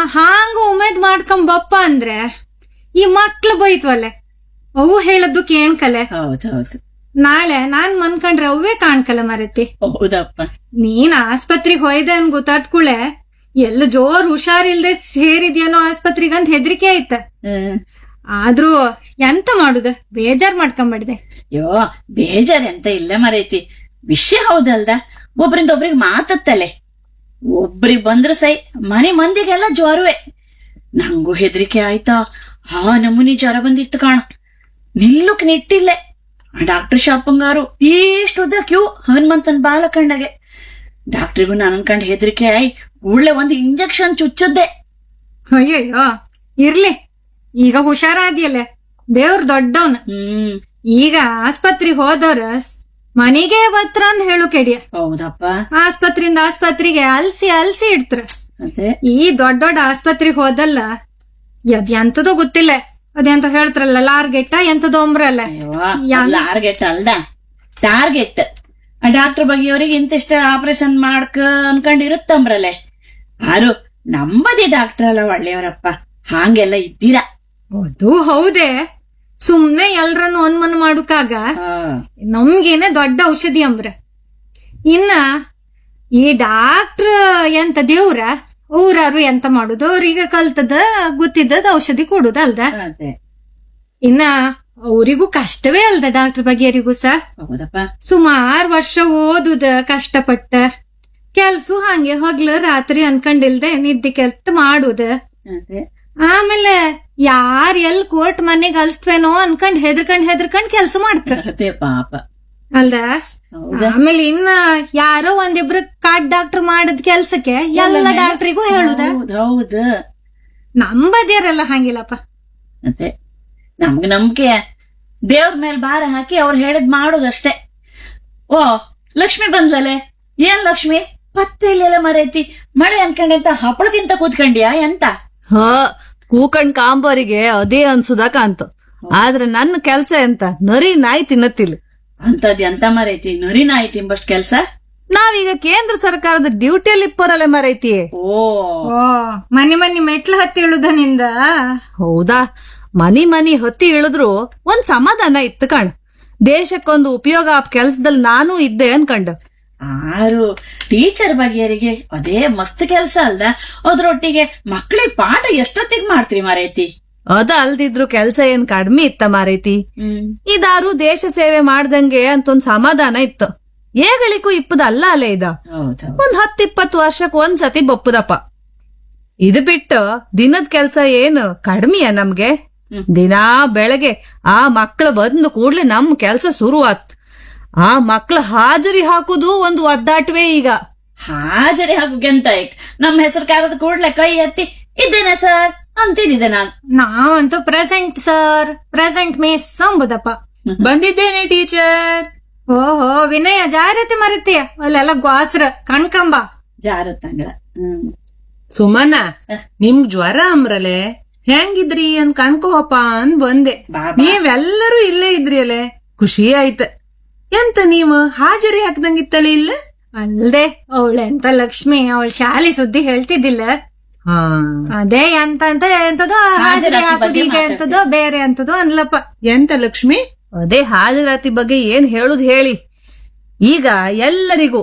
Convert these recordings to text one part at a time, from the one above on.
ಹಾಂಗ ಉಮೇದ್ ಮಾಡ್ಕೊಂಡ್ ಬಪ್ಪ ಅಂದ್ರೆ ಈ ಮಕ್ಳು ಬೈತ್ವಲ್ಲೆ ಅವು ಹೇಳದ್ದು ಕೇಣ್ಕಲೆ ಹೌದೌದು ನಾಳೆ ನಾನ್ ಮನ್ಕಂಡ್ರೆ ಅವೇ ಕಾಣ್ಕಲ್ಲ ಮರತಿ ಹೌದಪ್ಪ ನೀನ್ ಆಸ್ಪತ್ರೆಗೆ ಹೋಯ್ದೆ ಅನ್ ಗೊತ್ತಾದ್ಕೂಳೆ ಎಲ್ಲ ಜೋರ್ ಹುಷಾರಿಲ್ದೆ ಸೇರಿದ್ಯಾನೋ ಆಸ್ಪತ್ರೆಗೆ ಅಂತ ಹೆದರಿಕೆ ಆಯ್ತ ಹ್ಮ್. ಆದ್ರೂ ಎಂತ ಮಾಡುದ ಬೇಜಾರ್ ಮಾಡ್ಕೊಂಬಿಡ್ದೆ ಅಯ್ಯೋ ಬೇಜಾರ್ ಎಂತ ಇಲ್ಲ ಮರೈತಿ ವಿಷಯ ಹೌದಲ್ದ ಒಬ್ರಿಂದ ಒಬ್ರಿಗೆ ಮಾತತ್ತಲೆ ಒಬ್ರಿಗೆ ಬಂದ್ರ ಸೈ ಮನೆ ಮಂದಿಗೆಲ್ಲ ಜ್ವರವೇ ನಂಗೂ ಹೆದರಿಕೆ ಆಯ್ತಾ ಆ ನಮೂನಿ ಜ್ವರ ಬಂದಿತ್ತು ಕಾಣ ನಿಲ್ಲುಕ್ ನಿಟ್ಟಿಲ್ಲೆ ಡಾಕ್ಟರ್ ಶಾಪಂಗಾರು ಇಷ್ಟು ಉದ್ದ ಕ್ಯೂ ಹನುಮಂತನ್ ಬಾಲ ಕಂಡಗೆ ಡಾಕ್ಟ್ರಿಗೂ ನನ್ನ ಕಂಡು ಹೆದರಿಕೆ ಆಯ್ ಕೂಡ್ಲೆ ಒಂದು ಇಂಜೆಕ್ಷನ್ ಚುಚ್ಚದ್ದೆ ಅಯ್ಯಯ್ಯೋ ಇರ್ಲಿ ಈಗ ಹುಷಾರಾದ್ಯಲ್ಲ ದೇವ್ರ ದೊಡ್ಡವನ್ ಹ್ಮ್ ಈಗ ಆಸ್ಪತ್ರೆಗೆ ಹೋದವ್ರ ಸ್- ಮನೆಗೆ ಬತ್ರ ಅಂತ ಹೇಳು ಕೆಡಿಯ ಹೌದಪ್ಪ ಆಸ್ಪತ್ರೆಯಿಂದ ಆಸ್ಪತ್ರೆಗೆ ಅಲ್ಸಿ ಅಲ್ಸಿ ಇಡ್ತ್ರ ಅದೇ ಈ ದೊಡ್ಡ ದೊಡ್ಡ ಆಸ್ಪತ್ರೆಗೆ ಹೋದಲ್ಲ ಅದ್ ಎಂತದೋ ಗೊತ್ತಿಲ್ಲ ಅದೆಂತ ಹೇಳ್ತಾರಲ್ಲ ಲಾರ್ಗೆಟ್ಟ ಎಂತದೋ ಅಂಬ್ರಲ್ಲ ಯಾ- ಟಾರ್ಗೆಟ್ ಅಲ್ದ ಟಾರ್ಗೆಟ್ ಆ ಡಾಕ್ಟರ್ ಬಗೆಯವರಿಗೆ ಇಂತಿಷ್ಟ ಆಪರೇಷನ್ ಮಾಡ್ಕ ಅನ್ಕೊಂಡಿರುತ್ತಂಬ್ರಲೆ ಯಾರು ನಂಬದಿ ಡಾಕ್ಟರ್ ಅಲ್ಲ ಒಳ್ಳೆಯವರಪ್ಪ ಹಾಂಗೆಲ್ಲ ಇದ್ದೀರಾ ಅದು ಹೌದೇ ಸುಮ್ನೆ ಎಲ್ರನ್ನು ಅನ್ಮನ್ ಮಾಡುಕಾಗ ನಮ್ಗೇನೆ ದೊಡ್ಡ ಔಷಧಿ ಅಂಬ್ರ ಇನ್ನ ಈ ಡಾಕ್ಟ್ರ್ ಎಂತ ದೇವ್ರ ಊರಾರು ಎಂತ ಮಾಡುದು ಅವ್ರೀಗ ಕಲ್ತದ ಗೊತ್ತಿದ್ದದ ಔಷಧಿ ಕೊಡುದ ಅಲ್ದ ಅದೇ ಇನ್ನ ಅವರಿಗೂ ಕಷ್ಟವೇ ಅಲ್ದ ಡಾಕ್ಟರ್ ಬಗೆಯರಿಗೂ ಸಹ ಹೌದಪ್ಪ ಸುಮಾರ್ ವರ್ಷ ಓದುದ ಕಷ್ಟಪಟ್ಟ ಕೆಲ್ಸ ಹಂಗೆ ಹಗ್ಲ ರಾತ್ರಿ ಅನ್ಕೊಂಡಿಲ್ದೆ ನಿದ್ದೆ ಕೆಲ್ಸ ಮಾಡುದ ಅದೇ ಆಮೇಲೆ ಯಾರ್ ಎಲ್ ಕೋರ್ಟ್ ಮನೆಗ್ ಅಲ್ಸ್ತ್ವೇನೋ ಅನ್ಕೊಂಡ್ ಹೆದರ್ಕೊಂಡ್ ಹೆದರ್ಕೊಂಡ್ ಕೆಲ್ಸ ಮಾಡ್ತ ಅದೇ ಪಾಪ ಅಲ್ದ ಹೌದಾ ಆಮೇಲೆ ಇನ್ನ ಯಾರೋ ಒಂದಿಬ್ರು ಕಾಡ್ ಡಾಕ್ಟರ್ ಮಾಡದ್ ಕೆಲ್ಸಕ್ಕೆ ಎಲ್ಲ ಡಾಕ್ಟ್ರಿಗೂ ಹೇಳುದ ಹೌದ್ ಹೌದು ನಂಬದಿರಲ್ಲ ಹಂಗಿಲ್ಲಪ್ಪ ಅದೇ ನಮ್ಗ್ ನಂಬಿಕೆ ದೇವ್ರ ಮೇಲೆ ಭಾರ ಹಾಕಿ ಅವ್ರು ಹೇಳಿದ್ ಮಾಡೋದಷ್ಟೇ ಓ ಲಕ್ಷ್ಮಿ ಬಂದ್ಲಲೆ ಏನ್ ಲಕ್ಷ್ಮಿ ಪತ್ತೆ ಇಲ್ಲೆಲ್ಲ ಮರೈತಿ ಮಳೆ ಅನ್ಕೊಂಡೆಂತ ಹಪ್ಪಳಕ್ಕಿಂತ ಕೂತ್ಕೊಂಡ್ಯಾ ಎಂತ ಹ ಕೂಕಂಡ್ ಕಾಂಬರಿಗೆ ಅದೇ ಅನ್ಸುದ ಕಾಂತ ಆದ್ರೆ ನನ್ನ ಕೆಲ್ಸ ಎಂತ ನರಿ ನಾಯಿ ತಿನ್ನತ್ತಿಲ್ಲ ಅಂತದ್ ಎಂತ ಮರೈತಿ ನರಿನ ಆಯ್ತು ಎಂಬಷ್ಟ್ ಕೆಲ್ಸ ನಾವೀಗ ಕೇಂದ್ರ ಸರ್ಕಾರದ ಡ್ಯೂಟಿಯಲ್ಲಿ ಇಪ್ಪರಲ್ಲೇ ಮರೈತಿ ಓ ಓ ಮನಿ ಮನಿ ಮೆಟ್ಲು ಹತ್ತಿ ಇಳುದನಿಂದ ಹೌದಾ ಮನಿ ಮನಿ ಹೊತ್ತಿ ಇಳಿದ್ರು ಒಂದ್ ಸಮಾಧಾನ ಇತ್ತು ಕಣ್ ದೇಶಕ್ಕೊಂದು ಉಪಯೋಗ ಆ ಕೆಲ್ಸದಲ್ಲಿ ನಾನು ಇದ್ದೆ ಅನ್ಕಂಡ ಆರು ಟೀಚರ್ ಬಗೆಯರಿಗೆ ಅದೇ ಮಸ್ತ್ ಕೆಲ್ಸ ಅಲ್ದ ಅದ್ರೊಟ್ಟಿಗೆ ಮಕ್ಳಿಗೆ ಪಾಠ ಎಷ್ಟೊತ್ತಿಗೆ ಮಾಡ್ತೀರಿ ಮರೈತಿ ಅದ ಅಲ್ದಿದ್ರು ಕೆಲ್ಸ ಏನ್ ಕಡ್ಮಿ ಇತ್ತ ಮಾರೈತಿ ಹ್ಮ್ ಇದಾರು ದೇಶ ಸೇವೆ ಮಾಡ್ದಂಗೆ ಅಂತ ಒಂದ್ ಸಮಾಧಾನ ಇತ್ತು ಏಗಳಿಗೂ ಇಪ್ಪದ ಅಲ್ಲ ಅಲ್ಲೇ ಇದ ಹೌದು ಒಂದ್ ಹತ್ ಇಪ್ಪತ್ತು ವರ್ಷಕ್ ಒಂದ್ಸತಿ ಬಪ್ಪುದಪ್ಪ ಇದು ಬಿಟ್ಟು ದಿನದ ಕೆಲ್ಸ ಏನು ಕಡ್ಮಿಯ ನಮ್ಗೆ ಹ್ಮ್. ದಿನಾ ಬೆಳಗ್ಗೆ ಆ ಮಕ್ಳು ಬಂದು ಕೂಡ್ಲೆ ನಮ್ ಕೆಲ್ಸ ಶುರುವಾತ್ ಆ ಮಕ್ಳು ಹಾಜರಿ ಹಾಕುದು ಒಂದು ಒದ್ದಾಟವೇ ಈಗ ಹಾಜರಿ ಹಾಕುಗೆಂತ ಆಯ್ತು ನಮ್ಮ ಹೆಸರು ಕಾರದ ಕೂಡ್ಲೆ ಕೈ ಎತ್ತಿ ಇದ್ದೇನೆ ಸರ್ ಅಂತಿದ್ದೆ ನಾನು ನಾವಂತೂ ಪ್ರೆಸೆಂಟ್ ಸರ್ ಪ್ರೆಸೆಂಟ್ ಮಿಸ್ ಅಂಬುದಪ್ಪ ಬಂದಿದ್ದೇನೆ ಟೀಚರ್ ಓಹೋ ವಿನಯ ಜಾರತೆ ಮರತೀಯ ಅಲ್ಲೆಲ್ಲ ಗ್ವಾಸ್ರ ಕಣ್ಕಂಬ ಜಾರತ್ತಂಗಳ ಹ್ಮ್ ಸುಮನ ನಿಮ್ ಜ್ವರ ಅಂಬ್ರಲೆ ಹೆಂಗಿದ್ರಿ ಅಂತ ಕಣ್ಕೋಪ್ಪ ಅಂದ್ ಬಂದೆ ಬಾಬಾ. ನೀವೆಲ್ಲರೂ ಇಲ್ಲೇ ಇದ್ರಿ ಅಲೆ ಖುಷಿ ಆಯ್ತ ಎಂತ ನೀವು ಹಾಜರಿ ಹಾಕ್ದಂಗಿತ್ತಲೆ ಇಲ್ಲ ಅಲ್ದೆ ಅವಳೆಂತ ಲಕ್ಷ್ಮಿ ಅವಳ ಶಾಲೆ ಸುದ್ದಿ ಹೇಳ್ತಿದ್ದಿಲ್ಲ ಹಾ ಅದೇ ಎಂತ ಅಂತ ಎಂತದೋ ಹಾಜರಿ ಹಾಜರಾತಿ ಹಾಕುದು ಬಗ್ಗೆ ಈಗ ಎಂತದೋ ಬೇರೆ ಎಂತದೋ ಅನ್ಲಪ್ಪ ಎಂತ ಲಕ್ಷ್ಮಿ ಅದೇ ಹಾಜರಾತಿ ಬಗ್ಗೆ ಏನ್ ಹೇಳುದ್ ಹೇಳಿ ಈಗ ಎಲ್ಲರಿಗೂ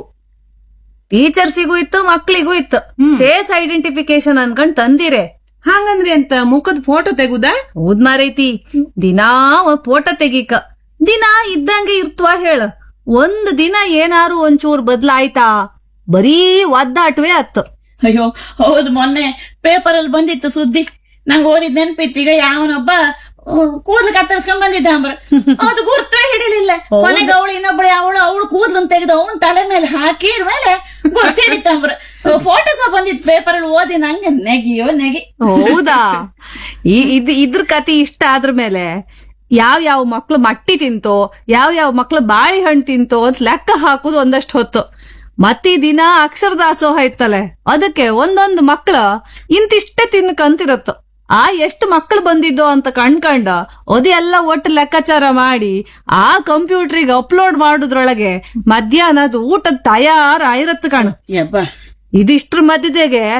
ಟೀಚರ್ಸಿಗೂ ಇತ್ತು ಮಕ್ಳಿಗೂ ಇತ್ತು ಫೇಸ್ ಐಡೆಂಟಿಫಿಕೇಶನ್ ಅನ್ಕೊಂಡ್ ತಂದಿರೆ ಹಂಗಂದ್ರೆ ಎಂತ ಮುಖದ ಫೋಟೋ ತೆಗುದಾ ಹೌದ್ ಮಾರೈತಿ ದಿನಾ ಒಂದ್ ಫೋಟೋ ತೆಗೀಕ ದಿನ ಇದ್ದಂಗೆ ಇರ್ತವ ಹೇಳ ಒಂದ್ ದಿನ ಏನಾರು ಒಂಚೂರ್ ಬದ್ಲಾಯ್ತಾ ಬರೀ ಒದ್ದಾಟವೇ ಅತ್ತು ಅಯ್ಯೋ ಹೌದು ಮೊನ್ನೆ ಪೇಪರ್ ಅಲ್ಲಿ ಬಂದಿತ್ತು ಸುದ್ದಿ ನಂಗೆ ಓದಿದ್ ನೆನ್ಪಿತ್ತು ಈಗ ಯಾವನೊಬ್ಬ ಕೂದ್ಲು ಕತ್ತರಿಸ್ಕೊಂಡ್ ಬಂದಿದ್ದ ಅಂಬ್ರ ಅದು ಗುರ್ತವೇ ಹಿಡಿಲಿಲ್ಲ ಕೊನೆಗೆ ಅವಳು ಇನ್ನೊಬ್ಬಳು ಅವಳು ಅವಳು ಕೂದ್ಲನ್ ತೆಗೆದು ಅವನ್ ತಲೆ ಮೇಲೆ ಹಾಕಿದ ಮೇಲೆ ಗುರ್ತು ಹಿಡಿತಂಬ್ರ ಫೋಟೋ ಸಹ ಬಂದಿತ್ತು ಪೇಪರ್ ಅಲ್ಲಿ ಓದಿ ನಂಗೆ ನೆಗಿಯೋ ನೆಗಿ ಹೌದಾ ಈ ಇದ್ ಇದ್ರ ಕತಿ ಇಷ್ಟ ಆದ್ರ ಮೇಲೆ ಯಾವ ಯಾವ ಮಕ್ಳು ಮಟ್ಟಿ ತಿಂತೋ ಯಾವ ಯಾವ ಮಕ್ಳು ಬಾಳೆಹಣ್ಣು ತಿಂತೋ ಅಂತ ಲೆಕ್ಕ ಹಾಕುದು ಒಂದಷ್ಟು ಹೊತ್ತು ಮತ್ತೀ ದಿನ ಅಕ್ಷರ ದಾಸೋಹ ಇತ್ತಲೆ ಅದಕ್ಕೆ ಒಂದೊಂದು ಮಕ್ಳು ಇಂತಿಷ್ಟೇ ತಿನ್ಕಂತಿರತ್ತು ಆ ಎಷ್ಟು ಮಕ್ಳು ಬಂದಿದ್ದೋ ಅಂತ ಕಣ್ಕಂಡ ಅದೆಲ್ಲ ಒಟ್ಟು ಲೆಕ್ಕಾಚಾರ ಮಾಡಿ ಆ ಕಂಪ್ಯೂಟ್ರಿಗೆ ಅಪ್ಲೋಡ್ ಮಾಡುದ್ರೊಳಗೆ ಮಧ್ಯಾಹ್ನದ ಊಟದ ತಯಾರಾಗಿರತ್ತು ಕಣ್ ಯಬ್ಬ ಇದಿಷ್ಟ್ರ ಮಧ್ಯದಾಗೆ